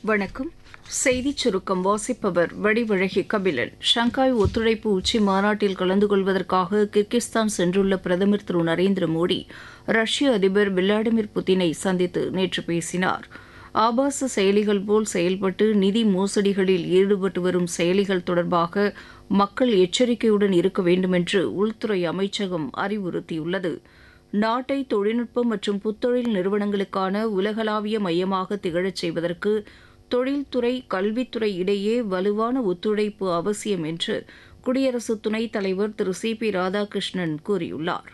வணக்கம் செய்திச் சுருக்கம் வாசிப்பவர் வடிவழகி கபிலன் ஷங்காய் ஒத்துழைப்பு உச்சி மாநாட்டில் கலந்து கொள்வதற்காக கிர்கிஸ்தான் சென்றுள்ள பிரதமர் திரு நரேந்திர மோடி ரஷ்ய அதிபர் விளாடிமிர் புதினை சந்தித்து நேற்று பேசினார் ஆபாச செயலிகள் போல் செயல்பட்டு நிதி மோசடிகளில் ஈடுபட்டு வரும் செயலிகள் தொடர்பாக மக்கள் எச்சரிக்கையுடன் இருக்க வேண்டுமென்று உள்துறை அமைச்சகம் அறிவுறுத்தியுள்ளது நாட்டை தொழில்நுட்பம் மற்றும் புத்தொழில் நிறுவனங்களுக்கான உலகளாவிய மையமாக திகழச் செய்வதற்கு தொழில்துறை கல்வித்துறை இடையே வலுவான ஒத்துழைப்பு அவசியம் என்று குடியரசு துணைத் தலைவர் திரு சி பி ராதாகிருஷ்ணன் கூறியுள்ளார்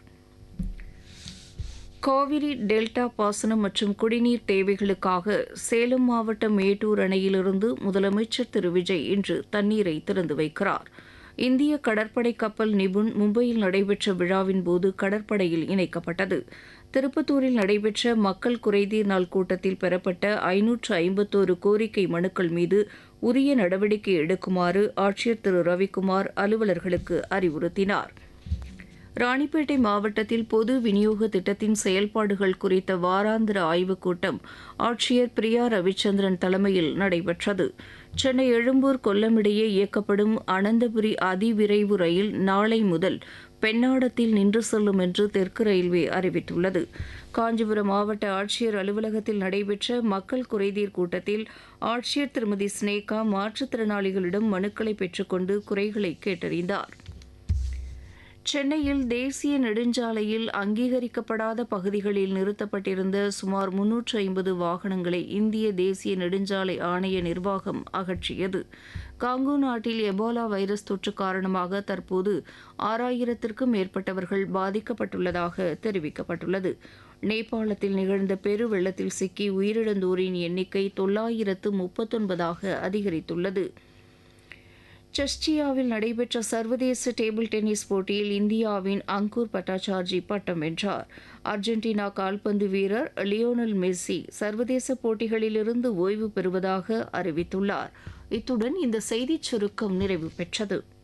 காவிரி டெல்டா பாசனம் மற்றும் குடிநீர் தேவைகளுக்காக சேலம் மாவட்டம் மேட்டூர் அணையிலிருந்து முதலமைச்சர் திரு விஜய் இன்று தண்ணீரை திறந்து வைக்கிறார் இந்திய கடற்படை கப்பல் நிபுண் மும்பையில் நடைபெற்ற விழாவின் போது கடற்படையில் இணைக்கப்பட்டது திருப்பத்தூரில் நடைபெற்ற மக்கள் குறைதீர் நாள் கூட்டத்தில் பெறப்பட்ட ஐநூற்று ஐம்பத்தோரு கோரிக்கை மனுக்கள் மீது உரிய நடவடிக்கை எடுக்குமாறு ஆட்சியர் திரு ரவிக்குமார் அலுவலர்களுக்கு அறிவுறுத்தினார் ராணிப்பேட்டை மாவட்டத்தில் பொது விநியோக திட்டத்தின் செயல்பாடுகள் குறித்த வாராந்திர ஆய்வுக் கூட்டம் ஆட்சியர் பிரியா ரவிச்சந்திரன் தலைமையில் நடைபெற்றது சென்னை எழும்பூர் கொல்லம் இடையே இயக்கப்படும் அனந்தபுரி அதிவிரைவு ரயில் நாளை முதல் பெண்ணாடத்தில் நின்று செல்லும் என்று தெற்கு ரயில்வே அறிவித்துள்ளது காஞ்சிபுரம் மாவட்ட ஆட்சியர் அலுவலகத்தில் நடைபெற்ற மக்கள் குறைதீர் கூட்டத்தில் ஆட்சியர் திருமதி ஸ்னேகா மாற்றுத்திறனாளிகளிடம் மனுக்களை பெற்றுக்கொண்டு குறைகளை கேட்டறிந்தார் சென்னையில் தேசிய நெடுஞ்சாலையில் அங்கீகரிக்கப்படாத பகுதிகளில் நிறுத்தப்பட்டிருந்த சுமார் முன்னூற்று ஐம்பது வாகனங்களை இந்திய தேசிய நெடுஞ்சாலை ஆணைய நிர்வாகம் அகற்றியது காங்கோ நாட்டில் எபோலா வைரஸ் தொற்று காரணமாக தற்போது ஆறாயிரத்திற்கும் மேற்பட்டவர்கள் பாதிக்கப்பட்டுள்ளதாக தெரிவிக்கப்பட்டுள்ளது நேபாளத்தில் நிகழ்ந்த பெரு வெள்ளத்தில் சிக்கி உயிரிழந்தோரின் எண்ணிக்கை தொள்ளாயிரத்து முப்பத்தொன்பதாக அதிகரித்துள்ளது செஸ்டியாவில் நடைபெற்ற சர்வதேச டேபிள் டென்னிஸ் போட்டியில் இந்தியாவின் அங்கூர் பட்டாச்சார்ஜி பட்டம் வென்றார் அர்ஜென்டினா கால்பந்து வீரர் லியோனல் மெஸ்ஸி சர்வதேச போட்டிகளிலிருந்து ஓய்வு பெறுவதாக அறிவித்துள்ளார் இத்துடன் இந்த செய்திச் சுருக்கம் நிறைவு பெற்றது